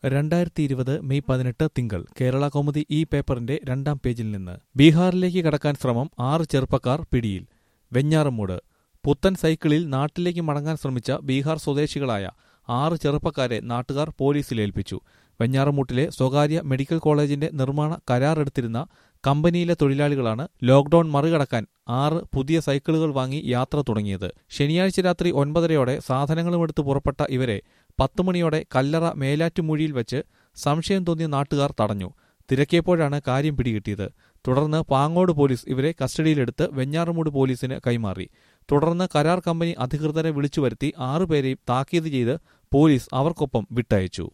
രണ്ടായിരത്തി ഇരുപത് മെയ് പതിനെട്ട് തിങ്കൾ കേരള കൗമുദി ഈ പേപ്പറിന്റെ രണ്ടാം പേജിൽ നിന്ന് ബീഹാറിലേക്ക് കടക്കാൻ ശ്രമം ആറ് ചെറുപ്പക്കാർ പിടിയിൽ വെഞ്ഞാറമൂട് പുത്തൻ സൈക്കിളിൽ നാട്ടിലേക്ക് മടങ്ങാൻ ശ്രമിച്ച ബീഹാർ സ്വദേശികളായ ആറ് ചെറുപ്പക്കാരെ നാട്ടുകാർ പോലീസിലേൽപ്പിച്ചു വെഞ്ഞാറമൂട്ടിലെ സ്വകാര്യ മെഡിക്കൽ കോളേജിന്റെ നിർമ്മാണ കരാറെടുത്തിരുന്ന കമ്പനിയിലെ തൊഴിലാളികളാണ് ലോക്ഡൌൺ മറികടക്കാൻ ആറ് പുതിയ സൈക്കിളുകൾ വാങ്ങി യാത്ര തുടങ്ങിയത് ശനിയാഴ്ച രാത്രി ഒൻപതരയോടെ സാധനങ്ങളുമെടുത്ത് പുറപ്പെട്ട ഇവരെ പത്ത് മണിയോടെ കല്ലറ മേലാറ്റുമൂഴിയിൽ വെച്ച് സംശയം തോന്നിയ നാട്ടുകാർ തടഞ്ഞു തിരക്കിയപ്പോഴാണ് കാര്യം പിടികിട്ടിയത് തുടർന്ന് പാങ്ങോട് പോലീസ് ഇവരെ കസ്റ്റഡിയിലെടുത്ത് വെഞ്ഞാറമൂട് പോലീസിന് കൈമാറി തുടർന്ന് കരാർ കമ്പനി അധികൃതരെ വിളിച്ചുവരുത്തി ആറുപേരെയും താക്കീത് ചെയ്ത് പോലീസ് അവർക്കൊപ്പം വിട്ടയച്ചു